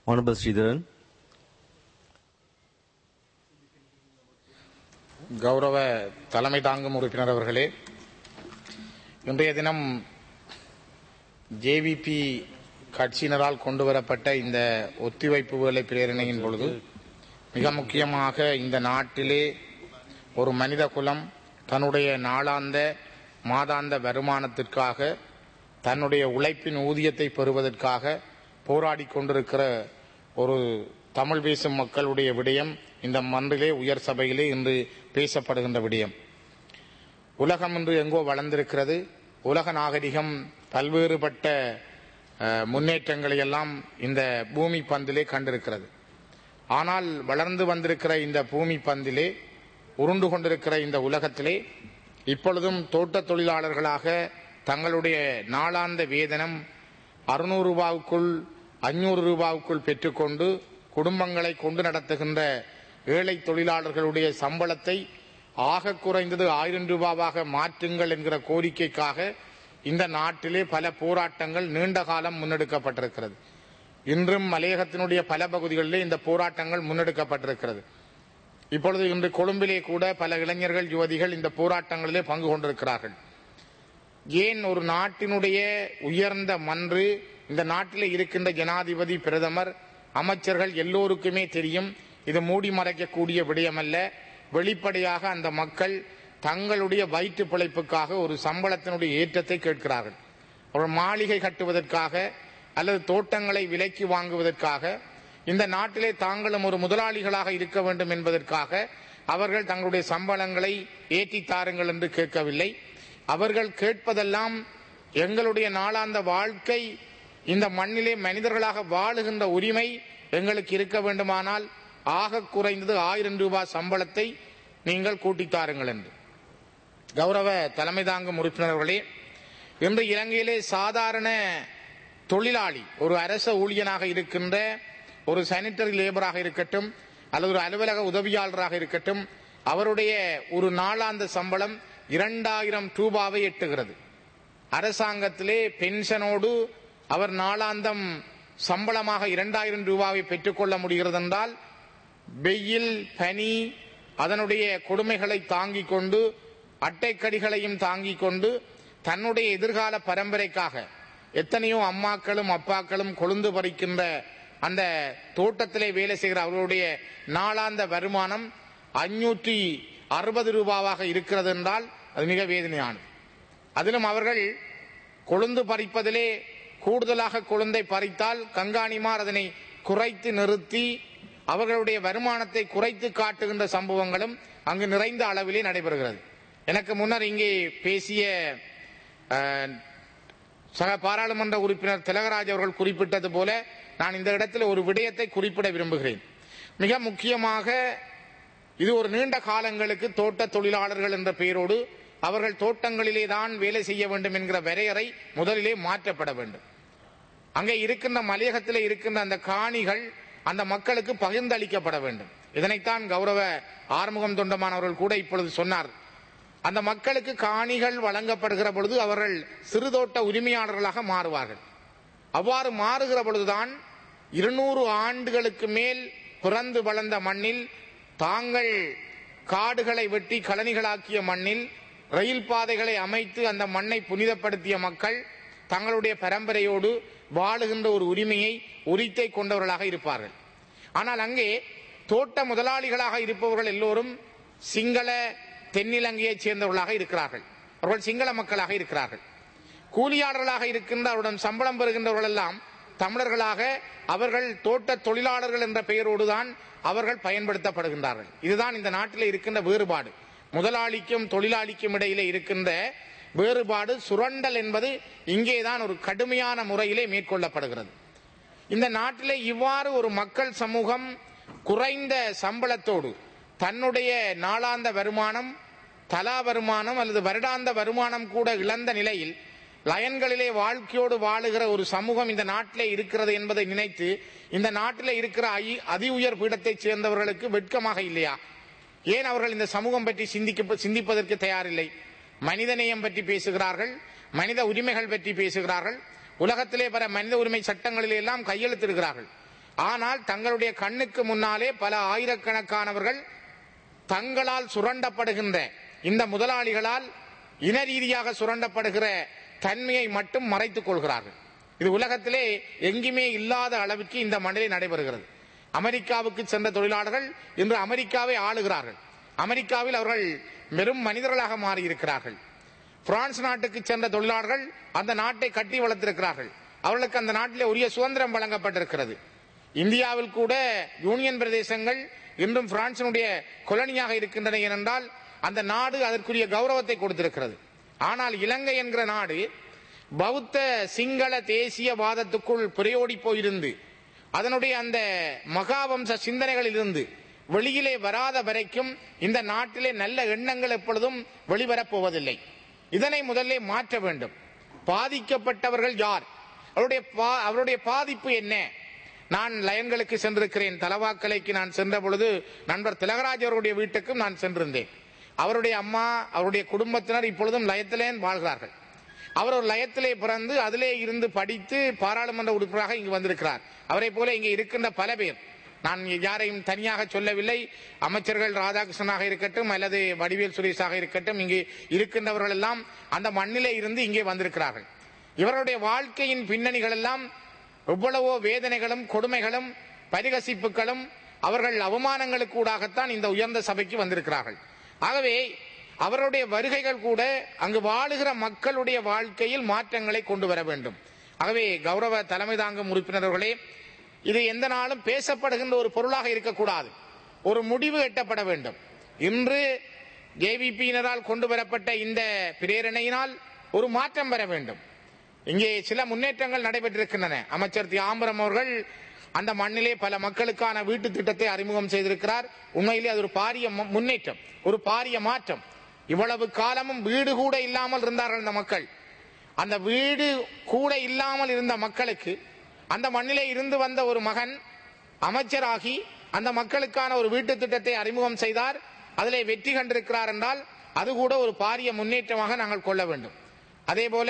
Honorable Sridharan. கௌரவ தலைமை தாங்கும் உறுப்பினர் அவர்களே இன்றைய தினம் ஜேவிபி கட்சியினரால் கொண்டு வரப்பட்ட இந்த ஒத்திவைப்பு வேலை பிரேரணையின் பொழுது மிக முக்கியமாக இந்த நாட்டிலே ஒரு மனித குலம் தன்னுடைய நாளாந்த மாதாந்த வருமானத்திற்காக தன்னுடைய உழைப்பின் ஊதியத்தை பெறுவதற்காக போராடி கொண்டிருக்கிற ஒரு தமிழ் பேசும் மக்களுடைய விடயம் இந்த மன்றிலே உயர் சபையிலே இன்று பேசப்படுகின்ற விடயம் உலகம் இன்று எங்கோ வளர்ந்திருக்கிறது உலக நாகரிகம் பல்வேறுபட்ட அஹ், முன்னேற்றங்களை எல்லாம் இந்த பூமி பந்திலே கண்டிருக்கிறது ஆனால் வளர்ந்து வந்திருக்கிற இந்த பூமி பந்திலே உருண்டு கொண்டிருக்கிற இந்த உலகத்திலே இப்பொழுதும் தோட்ட தொழிலாளர்களாக தங்களுடைய நாளாந்த வேதனம் அறுநூறு ரூபாவுக்குள் அஞ்சூறு ரூபாவுக்குள் பெற்றுக்கொண்டு குடும்பங்களை கொண்டு நடத்துகின்ற ஏழை தொழிலாளர்களுடைய சம்பளத்தை ஆக குறைந்தது ஆயிரம் ரூபாவாக மாற்றுங்கள் என்கிற கோரிக்கைக்காக இந்த நாட்டிலே பல போராட்டங்கள் நீண்ட காலம் முன்னெடுக்கப்பட்டிருக்கிறது இன்றும் மலையகத்தினுடைய பல பகுதிகளிலே இந்த போராட்டங்கள் முன்னெடுக்கப்பட்டிருக்கிறது இப்பொழுது இன்று கொழும்பிலே கூட பல இளைஞர்கள் யுவதிகள் இந்த போராட்டங்களிலே பங்கு கொண்டிருக்கிறார்கள் ஏன் ஒரு நாட்டினுடைய உயர்ந்த மன்று இந்த நாட்டில் இருக்கின்ற ஜனாதிபதி பிரதமர் அமைச்சர்கள் எல்லோருக்குமே தெரியும் இது மூடி மறைக்கக்கூடிய விடயமல்ல வெளிப்படையாக அந்த மக்கள் தங்களுடைய வயிற்று பிழைப்புக்காக ஒரு சம்பளத்தினுடைய ஏற்றத்தை கேட்கிறார்கள் ஒரு மாளிகை கட்டுவதற்காக அல்லது தோட்டங்களை விலைக்கு வாங்குவதற்காக இந்த நாட்டிலே தாங்களும் ஒரு முதலாளிகளாக இருக்க வேண்டும் என்பதற்காக அவர்கள் தங்களுடைய சம்பளங்களை ஏற்றி தாருங்கள் என்று கேட்கவில்லை அவர்கள் கேட்பதெல்லாம் எங்களுடைய நாளாந்த வாழ்க்கை இந்த மண்ணிலே மனிதர்களாக வாழுகின்ற உரிமை எங்களுக்கு இருக்க வேண்டுமானால் ஆக குறைந்தது ஆயிரம் ரூபாய் சம்பளத்தை நீங்கள் கூட்டித் தாருங்கள் என்று கௌரவ தலைமை தாங்கும் உறுப்பினர்களே இன்று இலங்கையிலே சாதாரண தொழிலாளி ஒரு அரச ஊழியனாக இருக்கின்ற ஒரு சானிட்டரி லேபராக இருக்கட்டும் அல்லது ஒரு அலுவலக உதவியாளராக இருக்கட்டும் அவருடைய ஒரு நாளாந்த சம்பளம் இரண்டாயிரம் ரூபாவை எட்டுகிறது அரசாங்கத்திலே பென்ஷனோடு அவர் நாளாந்தம் சம்பளமாக இரண்டாயிரம் ரூபாவை பெற்றுக்கொள்ள முடிகிறது என்றால் வெயில் பனி அதனுடைய கொடுமைகளை தாங்கிக் கொண்டு அட்டைக்கடிகளையும் தாங்கிக் கொண்டு தன்னுடைய எதிர்கால பரம்பரைக்காக எத்தனையோ அம்மாக்களும் அப்பாக்களும் கொழுந்து பறிக்கின்ற அந்த தோட்டத்திலே வேலை செய்கிற அவர்களுடைய நாளாந்த வருமானம் அஞ்சூற்றி அறுபது ரூபாவாக இருக்கிறது என்றால் அது மிக வேதனையானது அதிலும் அவர்கள் கொழுந்து பறிப்பதிலே கூடுதலாக கொழுந்தை பறித்தால் கங்காணிமார் அதனை குறைத்து நிறுத்தி அவர்களுடைய வருமானத்தை குறைத்து காட்டுகின்ற சம்பவங்களும் அங்கு நிறைந்த அளவிலே நடைபெறுகிறது எனக்கு முன்னர் இங்கே பேசிய அஹ், சக பாராளுமன்ற உறுப்பினர் திலகராஜ் அவர்கள் குறிப்பிட்டது போல நான் இந்த இடத்தில் ஒரு விடயத்தை குறிப்பிட விரும்புகிறேன் மிக முக்கியமாக இது ஒரு நீண்ட காலங்களுக்கு தோட்ட தொழிலாளர்கள் என்ற பெயரோடு அவர்கள் தோட்டங்களிலே தான் வேலை செய்ய வேண்டும் என்கிற வரையறை முதலிலே மாற்றப்பட வேண்டும் அங்கே இருக்கின்ற மலையகத்திலே இருக்கின்ற அந்த காணிகள் அந்த மக்களுக்கு பகிர்ந்தளிக்கப்பட வேண்டும் இதனைத்தான் கௌரவ ஆறுமுகம் தொண்டமான் அவர்கள் கூட இப்பொழுது சொன்னார் அந்த மக்களுக்கு காணிகள் வழங்கப்படுகிற பொழுது அவர்கள் சிறுதோட்ட உரிமையாளர்களாக மாறுவார்கள் அவ்வாறு மாறுகிற பொழுதுதான் இருநூறு ஆண்டுகளுக்கு மேல் பிறந்து வளர்ந்த மண்ணில் தாங்கள் காடுகளை வெட்டி கழனிகளாக்கிய மண்ணில் ரயில் பாதைகளை அமைத்து அந்த மண்ணை புனிதப்படுத்திய மக்கள் தங்களுடைய பரம்பரையோடு வாழுகின்ற ஒரு உரிமையை உரித்தை கொண்டவர்களாக இருப்பார்கள் ஆனால் அங்கே தோட்ட முதலாளிகளாக இருப்பவர்கள் எல்லோரும் சிங்கள தென்னிலங்கையைச் சேர்ந்தவர்களாக இருக்கிறார்கள் அவர்கள் சிங்கள மக்களாக இருக்கிறார்கள் கூலியாளர்களாக இருக்கின்ற அவருடன் சம்பளம் பெறுகின்றவர்கள் எல்லாம் தமிழர்களாக அவர்கள் தோட்ட தொழிலாளர்கள் என்ற பெயரோடு தான் அவர்கள் பயன்படுத்தப்படுகின்றார்கள் இதுதான் இந்த நாட்டில் இருக்கின்ற வேறுபாடு முதலாளிக்கும் தொழிலாளிக்கும் இடையிலே இருக்கின்ற வேறுபாடு சுரண்டல் என்பது இங்கேதான் ஒரு கடுமையான முறையிலே மேற்கொள்ளப்படுகிறது இந்த நாட்டிலே இவ்வாறு ஒரு மக்கள் சமூகம் குறைந்த சம்பளத்தோடு தன்னுடைய நாளாந்த வருமானம் தலா வருமானம் அல்லது வருடாந்த வருமானம் கூட இழந்த நிலையில் லயன்களிலே வாழ்க்கையோடு வாழுகிற ஒரு சமூகம் இந்த நாட்டிலே இருக்கிறது என்பதை நினைத்து இந்த நாட்டிலே இருக்கிற ஐ- அதி உயர் பீடத்தைச் சேர்ந்தவர்களுக்கு வெட்கமாக இல்லையா ஏன் அவர்கள் இந்த சமூகம் பற்றி சிந்திக்க சிந்திப்பதற்கு தயாரில்லை மனிதநேயம் பற்றி பேசுகிறார்கள் மனித உரிமைகள் பற்றி பேசுகிறார்கள் உலகத்திலே பல மனித உரிமை சட்டங்களிலே எல்லாம் கையெழுத்திடுகிறார்கள் ஆனால் தங்களுடைய கண்ணுக்கு முன்னாலே பல ஆயிரக்கணக்கானவர்கள் தங்களால் சுரண்டப்படுகின்ற இந்த முதலாளிகளால் இன ரீதியாக சுரண்டப்படுகிற தன்மையை மட்டும் மறைத்துக் கொள்கிறார்கள் இது உலகத்திலே எங்குமே இல்லாத அளவிற்கு இந்த மண்ணிலே நடைபெறுகிறது அமெரிக்காவுக்கு சென்ற தொழிலாளர்கள் இன்று அமெரிக்காவை ஆளுகிறார்கள் அமெரிக்காவில் அவர்கள் வெறும் மனிதர்களாக மாறியிருக்கிறார்கள் பிரான்ஸ் நாட்டுக்கு சென்ற தொழிலாளர்கள் அந்த நாட்டை கட்டி வளர்த்திருக்கிறார்கள் அவர்களுக்கு அந்த நாட்டிலே உரிய சுதந்திரம் வழங்கப்பட்டிருக்கிறது இந்தியாவில் கூட யூனியன் பிரதேசங்கள் இன்றும் பிரான்சினுடைய கொலனியாக இருக்கின்றன ஏனென்றால் அந்த நாடு அதற்குரிய கௌரவத்தை கொடுத்திருக்கிறது ஆனால் இலங்கை என்கிற நாடு பௌத்த சிங்கள தேசியவாதத்துக்குள் பிரயோடி போயிருந்து அதனுடைய அந்த மகாவம்ச சிந்தனைகளில் இருந்து வெளியிலே வராத வரைக்கும் இந்த நாட்டிலே நல்ல எண்ணங்கள் எப்பொழுதும் வெளிவரப் போவதில்லை இதனை முதல்ல மாற்ற வேண்டும் பாதிக்கப்பட்டவர்கள் யார் அவருடைய பா- அவருடைய பாதிப்பு என்ன நான் லயன்களுக்கு சென்றிருக்கிறேன் தலவாக்கலைக்கு நான் சென்ற பொழுது நண்பர் திலகராஜ் அவருடைய வீட்டுக்கும் நான் சென்றிருந்தேன் அவருடைய அம்மா அவருடைய குடும்பத்தினர் இப்பொழுதும் லயத்திலே வாழ்கிறார்கள் அவர் ஒரு லயத்திலே பிறந்து அதிலே இருந்து படித்து பாராளுமன்ற உறுப்பினராக இங்கு வந்திருக்கிறார் அவரை போல இங்கே இருக்கின்ற பல பேர் நான் யாரையும் தனியாக சொல்லவில்லை அமைச்சர்கள் ராதாகிருஷ்ணனாக இருக்கட்டும் அல்லது வடிவேல் சுரேஷாக இருக்கட்டும் இங்கு இருக்கின்றவர்கள் எல்லாம் அந்த மண்ணிலே இருந்து இங்கே வந்திருக்கிறார்கள் இவருடைய வாழ்க்கையின் பின்னணிகள் எல்லாம் எவ்வளவோ வேதனைகளும் கொடுமைகளும் பரிகசிப்புகளும் அவர்கள் அவமானங்களுக்கூடாகத்தான் இந்த உயர்ந்த சபைக்கு வந்திருக்கிறார்கள் ஆகவே அவருடைய வருகைகள் கூட அங்கு வாழுகிற மக்களுடைய வாழ்க்கையில் மாற்றங்களை கொண்டு வர வேண்டும் ஆகவே கௌரவ தலைமை தாங்கும் உறுப்பினர்களே இது எந்த நாளும் பேசப்படுகின்ற ஒரு பொருளாக இருக்கக்கூடாது ஒரு முடிவு எட்டப்பட வேண்டும் இன்று ஜேவிபியினரால் கொண்டு வரப்பட்ட இந்த பிரேரணையினால் ஒரு மாற்றம் வர வேண்டும் இங்கே சில முன்னேற்றங்கள் நடைபெற்றிருக்கின்றன அமைச்சர் தியாம்பரம் அவர்கள் அந்த மண்ணிலே பல மக்களுக்கான வீட்டு திட்டத்தை அறிமுகம் செய்திருக்கிறார் உண்மையிலே அது ஒரு பாரிய மு- முன்னேற்றம் ஒரு பாரிய மாற்றம் இவ்வளவு காலமும் வீடு கூட இல்லாமல் இருந்தார்கள் இந்த மக்கள் அந்த வீடு கூட இல்லாமல் இருந்த மக்களுக்கு அந்த மண்ணிலே இருந்து வந்த ஒரு மகன் அமைச்சராகி அந்த மக்களுக்கான ஒரு வீட்டு திட்டத்தை அறிமுகம் செய்தார் அதிலே வெற்றி கண்டிருக்கிறார் என்றால் அது கூட ஒரு பாரிய முன்னேற்றமாக நாங்கள் கொள்ள வேண்டும் அதே போல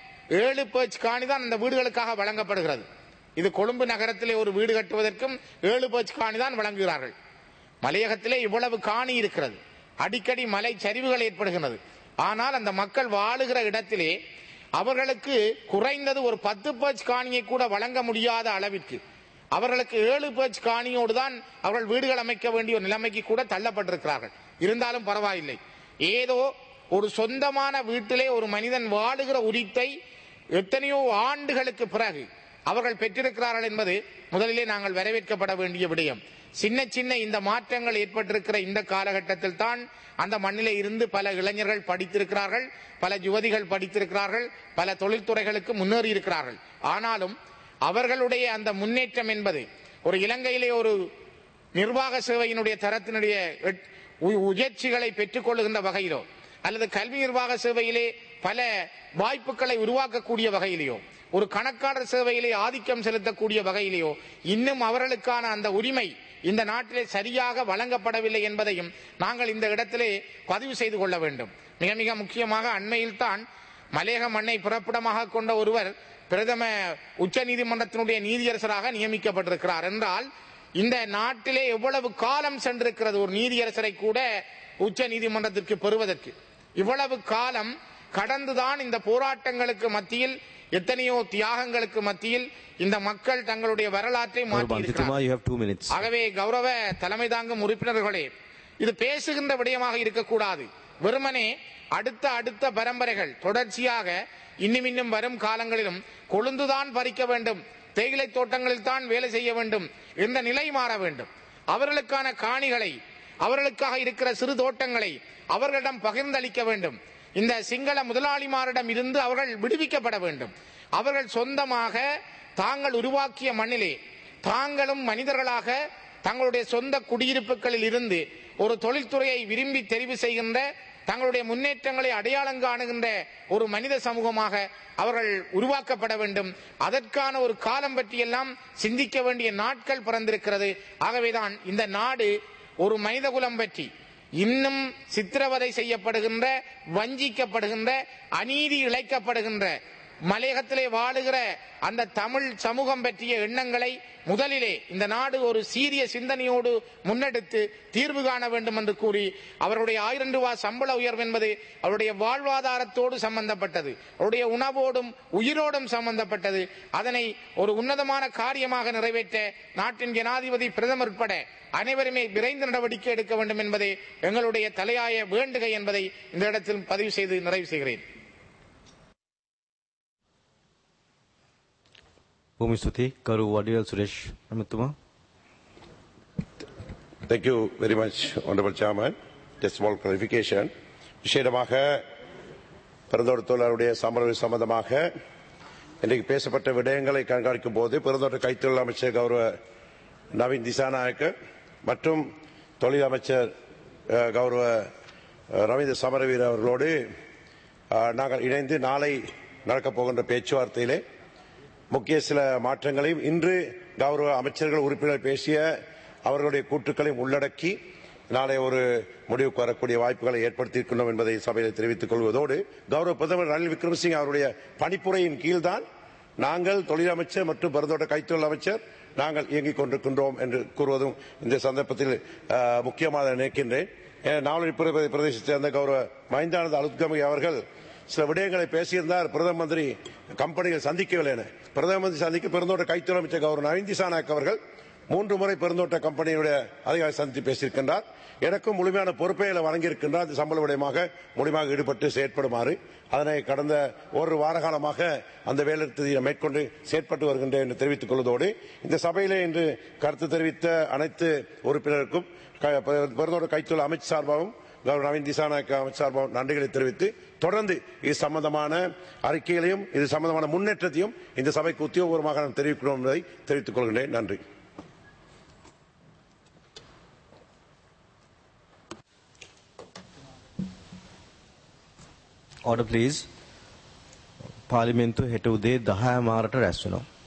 ஏழு பேச் காணி தான் அந்த வீடுகளுக்காக வழங்கப்படுகிறது இது கொழும்பு நகரத்திலே ஒரு வீடு கட்டுவதற்கும் ஏழு பேச் காணி தான் வழங்குகிறார்கள் மலையகத்திலே இவ்வளவு காணி இருக்கிறது அடிக்கடி மலை சரிவுகள் ஏற்படுகிறது ஆனால் அந்த மக்கள் வாழுகிற இடத்திலே அவர்களுக்கு குறைந்தது ஒரு பத்து பேச் காணியை கூட வழங்க முடியாத அளவிற்கு அவர்களுக்கு ஏழு பேச் காணியோடு தான் அவர்கள் வீடுகள் அமைக்க வேண்டிய ஒரு நிலைமைக்கு கூட தள்ளப்பட்டிருக்கிறார்கள் இருந்தாலும் பரவாயில்லை ஏதோ ஒரு சொந்தமான வீட்டிலே ஒரு மனிதன் வாழுகிற உரித்தை எத்தனையோ ஆண்டுகளுக்கு பிறகு அவர்கள் பெற்றிருக்கிறார்கள் என்பது முதலிலே நாங்கள் வரவேற்கப்பட வேண்டிய விடயம் சின்ன சின்ன இந்த மாற்றங்கள் ஏற்பட்டிருக்கிற இந்த காலகட்டத்தில் தான் அந்த மண்ணிலே இருந்து பல இளைஞர்கள் படித்திருக்கிறார்கள் பல யுவதிகள் படித்திருக்கிறார்கள் பல தொழில்துறைகளுக்கு முன்னேறி இருக்கிறார்கள் ஆனாலும் அவர்களுடைய அந்த முன்னேற்றம் என்பது ஒரு இலங்கையிலே ஒரு நிர்வாக சேவையினுடைய தரத்தினுடைய எட்- உ- உயர்ச்சிகளை பெற்றுக் கொள்ளுகின்ற வகையிலோ அல்லது கல்வி நிர்வாக சேவையிலே பல வாய்ப்புகளை உருவாக்கக்கூடிய வகையிலேயோ ஒரு கணக்காளர் சேவையிலே ஆதிக்கம் செலுத்தக்கூடிய வகையிலேயோ இன்னும் அவர்களுக்கான அந்த உரிமை இந்த நாட்டிலே சரியாக வழங்கப்படவில்லை என்பதையும் நாங்கள் இந்த இடத்திலே பதிவு செய்து கொள்ள வேண்டும் மிக மிக முக்கியமாக அண்மையில் தான் மலையக மண்ணை பிறப்பிடமாக கொண்ட ஒருவர் பிரதம உச்ச நீதிமன்றத்தினுடைய நீதியரசராக நியமிக்கப்பட்டிருக்கிறார் என்றால் இந்த நாட்டிலே எவ்வளவு காலம் சென்றிருக்கிறது ஒரு நீதியரசரை கூட உச்ச நீதிமன்றத்திற்கு பெறுவதற்கு இவ்வளவு காலம் கடந்துதான் இந்த போராட்டங்களுக்கு மத்தியில் எத்தனையோ தியாகங்களுக்கு மத்தியில் இந்த மக்கள் தங்களுடைய வரலாற்றை மாற்றி மந்திரித்துமா you have two minutes ஆகவே கௌரவ தலைமை தாங்கும் உறுப்பினர்களே இது பேசுகின்ற விடயமாக இருக்கக்கூடாது வெறுமனே அடுத்த அடுத்த பரம்பரைகள் தொடர்ச்சியாக இன்னும் இன்னும் வரும் காலங்களிலும் கொழுந்துதான் பறிக்க வேண்டும் தேயிலை தோட்டங்களில் தான் வேலை செய்ய வேண்டும் என்ற நிலை மாற வேண்டும் அவர்களுக்கான காணிகளை அவர்களுக்காக இருக்கிற சிறு தோட்டங்களை அவர்களிடம் பகிர்ந்தளிக்க வேண்டும் இந்த சிங்கள முதலாளிமாரிடம் இருந்து அவர்கள் விடுவிக்கப்பட வேண்டும் அவர்கள் சொந்தமாக தாங்கள் உருவாக்கிய மண்ணிலே தாங்களும் மனிதர்களாக தங்களுடைய சொந்த குடியிருப்புகளில் இருந்து ஒரு தொழில்துறையை விரும்பி தெரிவு செய்கின்ற தங்களுடைய முன்னேற்றங்களை அடையாளம் காணுகின்ற ஒரு மனித சமூகமாக அவர்கள் உருவாக்கப்பட வேண்டும் அதற்கான ஒரு காலம் பற்றியெல்லாம் சிந்திக்க வேண்டிய நாட்கள் பிறந்திருக்கிறது ஆகவேதான் இந்த நாடு ஒரு மனிதகுலம் பற்றி இன்னும் சித்திரவதை செய்யப்படுகின்ற வஞ்சிக்கப்படுகின்ற அநீதி இழைக்கப்படுகின்ற மலையகத்திலே வாழுகிற அந்த தமிழ் சமூகம் பற்றிய எண்ணங்களை முதலிலே இந்த நாடு ஒரு சீரிய சிந்தனையோடு முன்னெடுத்து தீர்வு காண வேண்டும் என்று கூறி அவருடைய ஆயிரம் ரூபாய் சம்பள உயர்வு என்பது அவருடைய வாழ்வாதாரத்தோடு சம்பந்தப்பட்டது அவருடைய உணவோடும் உயிரோடும் சம்பந்தப்பட்டது அதனை ஒரு உன்னதமான காரியமாக நிறைவேற்ற நாட்டின் ஜனாதிபதி பிரதமர் உட்பட அனைவருமே விரைந்து நடவடிக்கை எடுக்க வேண்டும் என்பதே எங்களுடைய தலையாய வேண்டுகை என்பதை இந்த இடத்தில் பதிவு செய்து நிறைவு செய்கிறேன் බොහොම ස්තුතියි කරු වඩිවල් Suresh ඇමතුමා Thank you very much, Honorable Chairman. Just small clarification. விசேடமாக பிறந்தோட்ட தொழிலாளருடைய சம்பள சம்பந்தமாக இன்றைக்கு பேசப்பட்ட விடயங்களை கண்காணிக்கும் போது பிறந்தோட்ட கைத்தொழில் அமைச்சர் கௌரவ நவீன் திசாநாயக்க மற்றும் தொழில் அமைச்சர் அஹ், கௌரவ அஹ், ரவீந்திர சமரவீர அவர்களோடு அஹ், நாங்கள் இணைந்து நாளை நடக்கப் போகின்ற பேச்சுவார்த்தையிலே முக்கிய சில மாற்றங்களையும் இன்று கௌரவ அமைச்சர்கள் உறுப்பினர் பேசிய அவர்களுடைய கூற்றுக்களையும் உள்ளடக்கி நாளை ஒரு முடிவுக்கு வரக்கூடிய வாய்ப்புகளை ஏற்படுத்தியிருக்கின்றோம் என்பதை சபையில் தெரிவித்துக் கொள்வதோடு கௌரவ பிரதமர் ரணில் விக்ரமசிங் அவருடைய பணிப்புரையின் கீழ்தான் நாங்கள் தொழில் அமைச்சர் மற்றும் பெருந்தோட்ட கைத்தொழில் அமைச்சர் நாங்கள் இயங்கிக் கொண்டிருக்கின்றோம் என்று கூறுவதும் இந்த சந்தர்ப்பத்தில் அஹ், முக்கியமாக நினைக்கின்றேன் ஏன்னா, நாவலடி பிரதேச பிரதேசத்தைச் சேர்ந்த கௌரவ மைந்தானந்த அலுத்கமி அவர்கள் சில விடயங்களை பேசியிருந்தார் பிரதம மந்திரி கம்பெனிகள் சந்திக்கவில்லை என பிரதம மந்திரி சந்திக்க பெருந்தோட்ட கைத்தொழில் அமைச்சர் கௌரவ நவீன் திசாநாயக் அவர்கள் மூன்று முறை பெருந்தோட்ட கம்பெனியுடைய அதிகாரி சந்தித்து பேசியிருக்கின்றார் எனக்கும் முழுமையான பொறுப்பை அதில் வழங்கியிருக்கின்றார் இந்த சம்பள விடயமாக முழுமையாக ஈடுபட்டு செயற்படுமாறு அதனை கடந்த ஒரு வார காலமாக அந்த வேலைநிறுத்தத்தை மேற்கொண்டு செயற்பட்டு வருகின்றேன் என்று தெரிவித்துக் கொள்வதோடு இந்த சபையிலே இன்று கருத்து தெரிவித்த அனைத்து உறுப்பினருக்கும் க- பெருந்தோட்ட கைத்தொழில் அமைச்சர் சார்பாகவும் கௌரவ நவீன் திசாநாயக்க அமைச்சர் சார்பாகவும் நன்றிகளை தெரிவித்து தொடர்ந்து இது சம்பந்தமான அறிக்கைகளையும் இது சம்பந்தமான முன்னேற்றத்தையும் இந்த சபைக்கு உத்தியோகபூர்வமாக நான் தெரிவிக்கிறோம் என்பதை தெரிவித்துக் கொள்கின்றேன் நன்றி ඕඩ ප්ලීස් පාලිමෙන්තු හෙට උදේ දහය මාරට රැස් වෙනවා